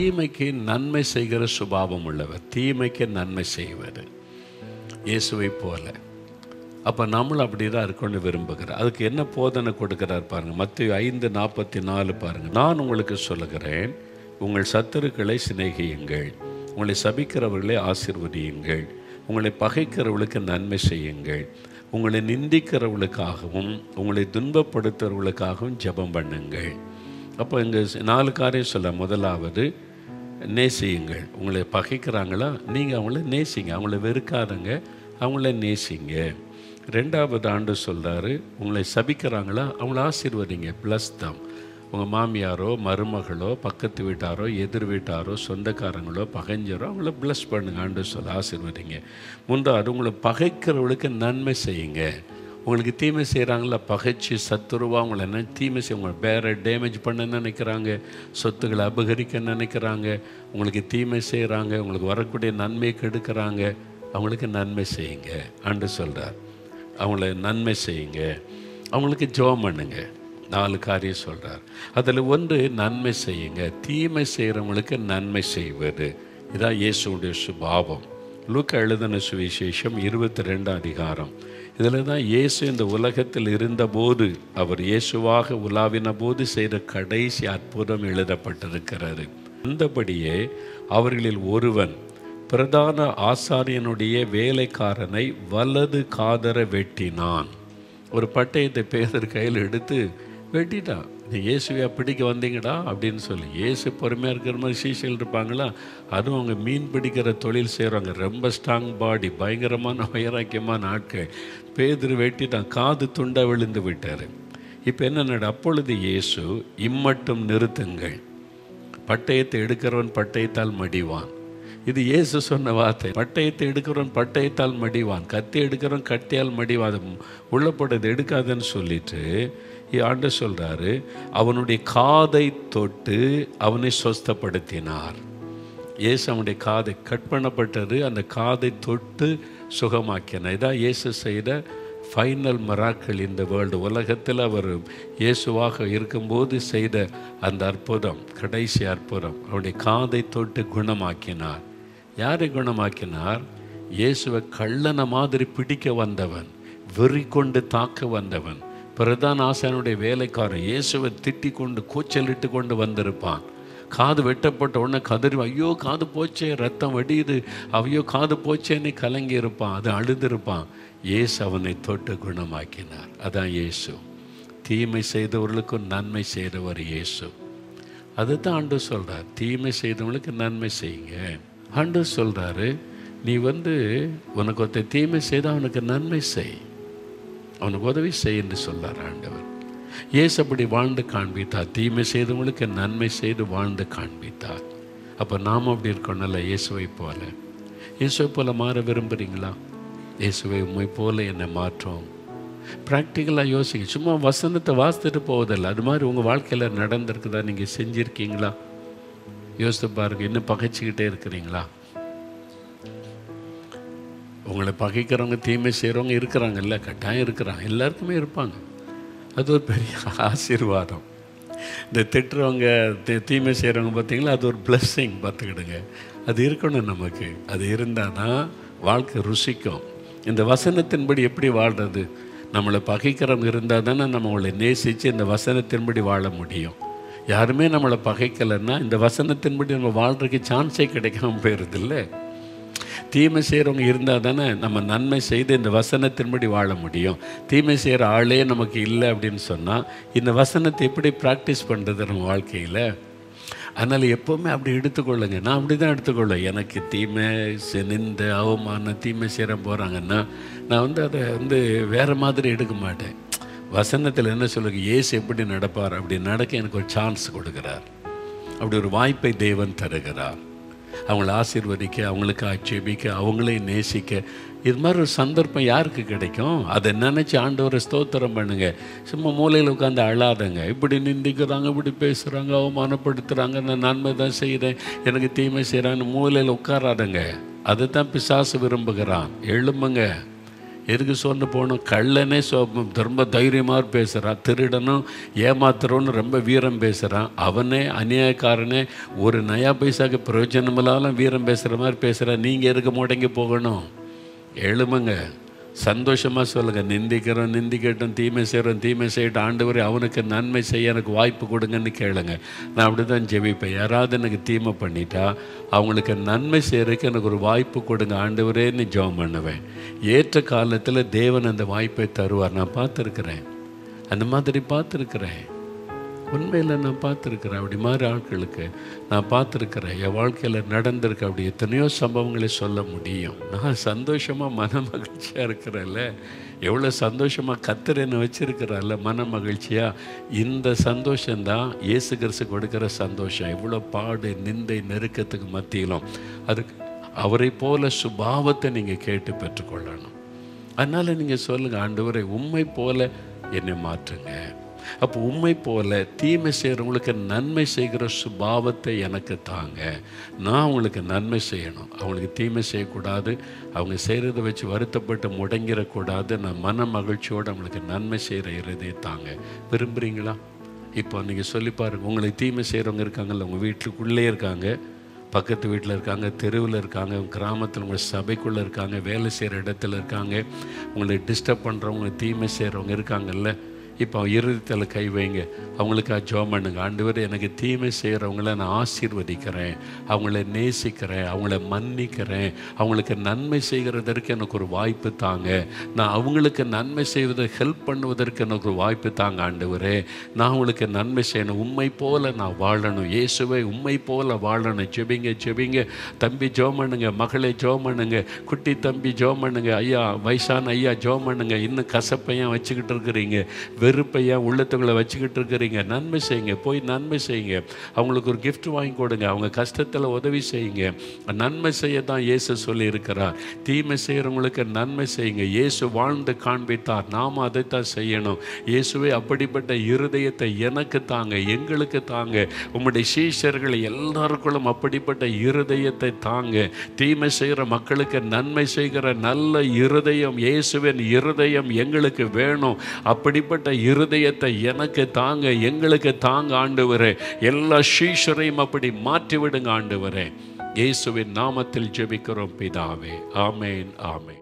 தீமைக்கு நன்மை செய்கிற சுபாவம் உள்ளவர் தீமைக்கு நன்மை செய்வது இயேசுவை போல அப்போ நம்மளும் அப்படி தான் இருக்கணும்னு விரும்புகிறார் அதுக்கு என்ன போதனை கொடுக்கிறார் பாருங்க மத்திய ஐந்து நாற்பத்தி நாலு பாருங்க நான் உங்களுக்கு சொல்லுகிறேன் உங்கள் சத்துருக்களை சிநேகியுங்கள் உங்களை சபிக்கிறவர்களை ஆசிர்வதியுங்கள் உங்களை பகைக்கிறவர்களுக்கு நன்மை செய்யுங்கள் உங்களை நிந்திக்கிறவர்களுக்காகவும் உங்களை துன்பப்படுத்துறவர்களுக்காகவும் ஜெபம் பண்ணுங்கள் அப்போ இங்கே நாலு காரியம் சொல்ல முதலாவது நேசியுங்கள் உங்களை பகைக்கிறாங்களா நீங்கள் அவங்கள நேசிங்க அவங்கள வெறுக்காதங்க அவங்கள நேசிங்க ரெண்டாவது ஆண்டு சொல்கிறாரு உங்களை சபிக்கிறாங்களா அவங்கள ஆசீர்வதிங்க ப்ளஸ் தான் உங்கள் மாமியாரோ மருமகளோ பக்கத்து வீட்டாரோ எதிர் வீட்டாரோ சொந்தக்காரங்களோ பகைஞ்சரோ அவங்கள ப்ளஸ் பண்ணுங்க ஆண்டு சொல்ல ஆசீர்வதிங்க மூன்றாவது உங்களை பகைக்கிறவங்களுக்கு நன்மை செய்யுங்க உங்களுக்கு தீமை செய்கிறாங்களா பகைச்சு சத்துருவா உங்களை என்ன தீமை செய்ய உங்களை வேற டேமேஜ் பண்ண நினைக்கிறாங்க சொத்துக்களை அபகரிக்க நினைக்கிறாங்க உங்களுக்கு தீமை செய்கிறாங்க உங்களுக்கு வரக்கூடிய நன்மையை கெடுக்கிறாங்க அவங்களுக்கு நன்மை செய்யுங்க ஆண்டு சொல்கிறார் அவங்கள நன்மை செய்யுங்க அவங்களுக்கு ஜெபம் பண்ணுங்க நாலு காரியம் சொல்கிறார் அதில் ஒன்று நன்மை செய்யுங்க தீமை செய்கிறவங்களுக்கு நன்மை செய்வது இதான் இயேசுடைய சுபாவம் லூக்கா எழுதின சுவிசேஷம் இருபத்தி ரெண்டு அதிகாரம் இதில் தான் இயேசு இந்த உலகத்தில் இருந்தபோது அவர் இயேசுவாக உலாவின போது செய்த கடைசி அற்புதம் எழுதப்பட்டிருக்கிறது அந்தபடியே அவர்களில் ஒருவன் பிரதான ஆசாரியனுடைய வேலைக்காரனை வலது காதர வெட்டினான் ஒரு பட்டயத்தை பேதர் கையில் எடுத்து வெட்டிட்டான் நீ இயேசுவையா பிடிக்க வந்தீங்கடா அப்படின்னு சொல்லி இயேசு பொறுமையாக இருக்கிற மாதிரி சீசல் இருப்பாங்களா அதுவும் அவங்க மீன் பிடிக்கிற தொழில் செய்கிறவங்க ரொம்ப ஸ்ட்ராங் பாடி பயங்கரமான வைராக்கியமான ஆட்கள் பேதர் வெட்டிட்டான் காது துண்டா விழுந்து விட்டார் இப்போ என்ன நட அப்பொழுது இயேசு இம்மட்டும் நிறுத்துங்கள் பட்டயத்தை எடுக்கிறவன் பட்டயத்தால் மடிவான் இது இயேசு சொன்ன வார்த்தை பட்டயத்தை எடுக்கிறவன் பட்டயத்தால் மடிவான் கத்தி எடுக்கிறவன் கத்தியால் மடிவான் அது உள்ளப்பட்டது எடுக்காதன்னு சொல்லிட்டு ஆண்டு சொல்றாரு அவனுடைய காதை தொட்டு அவனை சொஸ்தப்படுத்தினார் இயேசு அவனுடைய காதை கட் பண்ணப்பட்டது அந்த காதை தொட்டு சுகமாக்கினார் இதான் இயேசு செய்த ஃபைனல் மராக்கள் இந்த வேர்ல்டு உலகத்தில் அவர் இயேசுவாக இருக்கும்போது செய்த அந்த அற்புதம் கடைசி அற்புதம் அவருடைய காதை தொட்டு குணமாக்கினார் யாரை குணமாக்கினார் இயேசுவை கள்ளன மாதிரி பிடிக்க வந்தவன் வெறி கொண்டு தாக்க வந்தவன் பிரதான ஆசானுடைய வேலைக்காரன் இயேசுவை திட்டி கொண்டு கூச்சலிட்டு கொண்டு வந்திருப்பான் காது வெட்டப்பட்ட உடனே கதறி ஐயோ காது போச்சே ரத்தம் வடியுது ஐயோ காது போச்சேன்னு கலங்கி இருப்பான் அது அழுதுருப்பான் இயேசு அவனை தொட்டு குணமாக்கினார் அதான் இயேசு தீமை செய்தவர்களுக்கும் நன்மை செய்தவர் இயேசு அதுதான் ஆண்டு சொல்கிறார் தீமை செய்தவங்களுக்கு நன்மை செய்யுங்க ஆண்டு சொல்கிறாரு நீ வந்து உனக்கு ஒருத்தன் தீமை செய்தால் அவனுக்கு நன்மை செய் அவனுக்கு உதவி செய் என்று சொல்லார் ஆண்டவர் இயேசு அப்படி வாழ்ந்து காண்பித்தார் தீமை செய்தவங்களுக்கு நன்மை செய்து வாழ்ந்து காண்பித்தார் அப்போ நாம் அப்படி இருக்கணும்ல இயேசுவை போல இயேசுவை போல மாற விரும்புகிறீங்களா இயேசுவை உண்மை போல என்னை மாற்றோம் ப்ராக்டிக்கலாக யோசிங்க சும்மா வசனத்தை வாசித்துட்டு போவதில்லை அது மாதிரி உங்கள் வாழ்க்கையில் நடந்திருக்குதா நீங்கள் செஞ்சுருக்கீங்களா யோசித்து பாருங்கள் இன்னும் பகைச்சிக்கிட்டே இருக்கிறீங்களா உங்களை பகைக்கிறவங்க தீமை செய்கிறவங்க இருக்கிறாங்கல்ல கட்டாயம் இருக்கிறாங்க எல்லாருக்குமே இருப்பாங்க அது ஒரு பெரிய ஆசீர்வாதம் இந்த திட்டுறவங்க தீ- தீமை செய்கிறவங்க பார்த்தீங்களா அது ஒரு பிளஸ்ஸிங் பார்த்துக்கிடுங்க அது இருக்கணும் நமக்கு அது இருந்தால் தான் வாழ்க்கை ருசிக்கும் இந்த வசனத்தின்படி எப்படி வாழ்கிறது நம்மளை பகைக்கிறவங்க இருந்தால் தானே நம்ம அவங்களை நேசித்து இந்த வசனத்தின்படி வாழ முடியும் யாருமே நம்மளை பகைக்கலைன்னா இந்த வசனத்தின்படி நம்ம வாழ்றதுக்கு சான்ஸே கிடைக்காம போயிருதில்ல தீமை செய்கிறவங்க இருந்தால் தானே நம்ம நன்மை செய்து இந்த வசனத்தின்படி வாழ முடியும் தீமை செய்கிற ஆளே நமக்கு இல்லை அப்படின்னு சொன்னால் இந்த வசனத்தை எப்படி ப்ராக்டிஸ் பண்ணுறது நம்ம வாழ்க்கையில் அதனால் எப்போவுமே அப்படி எடுத்துக்கொள்ளுங்க நான் அப்படி தான் எடுத்துக்கொள்ளும் எனக்கு தீமை செ- நிந்த அவமானம் தீமை செய்கிற போகிறாங்கன்னா நான் வந்து அதை வந்து வேறு மாதிரி எடுக்க மாட்டேன் வசனத்தில் என்ன சொல்லுங்க இயேசு எப்படி நடப்பார் அப்படி நடக்க எனக்கு ஒரு சான்ஸ் கொடுக்குறார் அப்படி ஒரு வாய்ப்பை தேவன் தருகிறார் அவங்கள ஆசீர்வதிக்க அவங்களுக்கு ஆட்சேபிக்க அவங்களே நேசிக்க இது மாதிரி ஒரு சந்தர்ப்பம் யாருக்கு கிடைக்கும் அதை நினச்சி ஆண்டவரை ஸ்தோத்திரம் பண்ணுங்க சும்மா மூலையில் உட்காந்து அழாதங்க இப்படி நிந்திக்கிறாங்க இப்படி பேசுகிறாங்க அவமானப்படுத்துகிறாங்க நான் நன்மை தான் செய்கிறேன் எனக்கு தீமை செய்கிறாங்கன்னு மூலையில் உட்காராதங்க அதை தான் பிசாசு விரும்புகிறான் எழும்புங்க எதுக்கு சொன்ன போகணும் கள்ளனே சொ ரொம்ப தைரியமாக பேசுகிறான் திருடனும் ஏமாத்துறோன்னு ரொம்ப வீரம் பேசுகிறான் அவனே அநியாயக்காரனே ஒரு நயா பைசாக்கு பிரயோஜனமில்லாலும் வீரம் பேசுகிற மாதிரி பேசுகிறான் நீங்கள் எதுக்கு முடங்கி போகணும் எழுமுங்க சந்தோஷமாக சொல்லுங்கள் நிந்திக்கிறோம் நிந்திக்கட்டும் தீமை செய்கிறோம் தீமை செய்யட்டும் ஆண்டவரே அவனுக்கு நன்மை செய்ய எனக்கு வாய்ப்பு கொடுங்கன்னு கேளுங்க நான் அப்படி தான் ஜெபிப்பேன் யாராவது எனக்கு தீமை பண்ணிட்டா அவங்களுக்கு நன்மை செய்கிறதுக்கு எனக்கு ஒரு வாய்ப்பு கொடுங்க ஆண்டவரேன்னு ஜெபம் பண்ணுவேன் ஏற்ற காலத்தில் தேவன் அந்த வாய்ப்பை தருவார் நான் பார்த்துருக்குறேன் அந்த மாதிரி பார்த்துருக்குறேன் உண்மையில் நான் பார்த்துருக்குறேன் அப்படி மாதிரி ஆட்களுக்கு நான் பார்த்துருக்குறேன் என் வாழ்க்கையில் நடந்திருக்கு அப்படி எத்தனையோ சம்பவங்களை சொல்ல முடியும் நான் சந்தோஷமாக மன மகிழ்ச்சியாக இருக்கிறேன்ல எவ்வளோ சந்தோஷமாக கத்தர் என்னை வச்சிருக்கிறாள்ல மன மகிழ்ச்சியாக இந்த சந்தோஷந்தான் இயேசு கிறிஸ்து கொடுக்குற சந்தோஷம் எவ்வளோ பாடு நிந்தை நெருக்கத்துக்கு மத்தியிலும் அதுக்கு அவரை போல சுபாவத்தை நீங்கள் கேட்டு பெற்றுக்கொள்ளணும் அதனால் நீங்கள் சொல்லுங்கள் ஆண்டவரை உண்மை போல என்னை மாற்றுங்க அப்போ உண்மை போல தீமை செய்கிறவங்களுக்கு நன்மை செய்கிற சுபாவத்தை எனக்கு தாங்க நான் அவங்களுக்கு நன்மை செய்யணும் அவங்களுக்கு தீமை செய்யக்கூடாது அவங்க செய்கிறத வச்சு வருத்தப்பட்டு முடங்கிடக்கூடாது நான் மன மகிழ்ச்சியோடு அவங்களுக்கு நன்மை செய்கிற இருதே தாங்க விரும்புகிறீங்களா இப்போ நீங்கள் சொல்லி பாருங்கள் உங்களுக்கு தீமை செய்கிறவங்க இருக்காங்கல்ல உங்கள் வீட்டுக்குள்ளே இருக்காங்க பக்கத்து வீட்டில் இருக்காங்க தெருவில் இருக்காங்க கிராமத்தில் உங்கள் சபைக்குள்ளே இருக்காங்க வேலை செய்கிற இடத்துல இருக்காங்க உங்களை டிஸ்டர்ப் பண்ணுறவங்க தீமை செய்கிறவங்க இருக்காங்கல்ல இப்போ இருதயத்தில் கை வைங்க அவங்களுக்காக ஜோம் பண்ணுங்க ஆண்டவர் எனக்கு தீமை செய்கிறவங்கள நான் ஆசீர்வதிக்கிறேன் அவங்கள நேசிக்கிறேன் அவங்கள மன்னிக்கிறேன் அவங்களுக்கு நன்மை செய்கிறதற்கு எனக்கு ஒரு வாய்ப்பு தாங்க நான் அவங்களுக்கு நன்மை செய்வதை ஹெல்ப் பண்ணுவதற்கு எனக்கு ஒரு வாய்ப்பு தாங்க ஆண்டவரே நான் அவங்களுக்கு நன்மை செய்யணும் உண்மை போல நான் வாழணும் இயேசுவை உண்மை போல வாழணும் ஜெபிங்க ஜெபிங்க தம்பி ஜோம் பண்ணுங்க மகளே ஜோம் பண்ணுங்க குட்டி தம்பி ஜோம் பண்ணுங்க ஐயா வயசான ஐயா ஜோம் பண்ணுங்க இன்னும் கசப்பையன் வச்சுக்கிட்டு இருக்கிறீங்க வெறுப்பையன் உள்ளத்துக்குள்ளே வச்சுக்கிட்டு இருக்கிறீங்க நன்மை செய்யுங்க போய் நன்மை செய்யுங்க அவங்களுக்கு ஒரு gift வாங்கி கொடுங்க அவங்க கஷ்டத்தில் உதவி செய்யுங்க நன்மை செய்ய தான் இயேசு சொல்லி இருக்கிறார் தீமை செய்கிறவங்களுக்கு நன்மை செய்யுங்க இயேசு வாழ்ந்து காண்பித்தார் நாம் அதைத்தான் செய்யணும் இயேசுவே அப்படிப்பட்ட இருதயத்தை எனக்கு தாங்க எங்களுக்கு தாங்க உம்முடைய சீஷர்கள் எல்லாருக்குள்ளும் அப்படிப்பட்ட இருதயத்தை தாங்க தீமை செய்கிற மக்களுக்கு நன்மை செய்கிற நல்ல இருதயம் இயேசுவின் இருதயம் எங்களுக்கு வேணும் அப்படிப்பட்ட இருதயத்தை எனக்கு தாங்க எங்களுக்கு தாங்க ஆண்டவரே எல்லா சீஷரையும் அப்படி மாற்றி விடுங்க ஆண்டவரே இயேசுவின் நாமத்தில் ஜெபிக்கிறோம் பிதாவே ஆமேன் ஆமேன்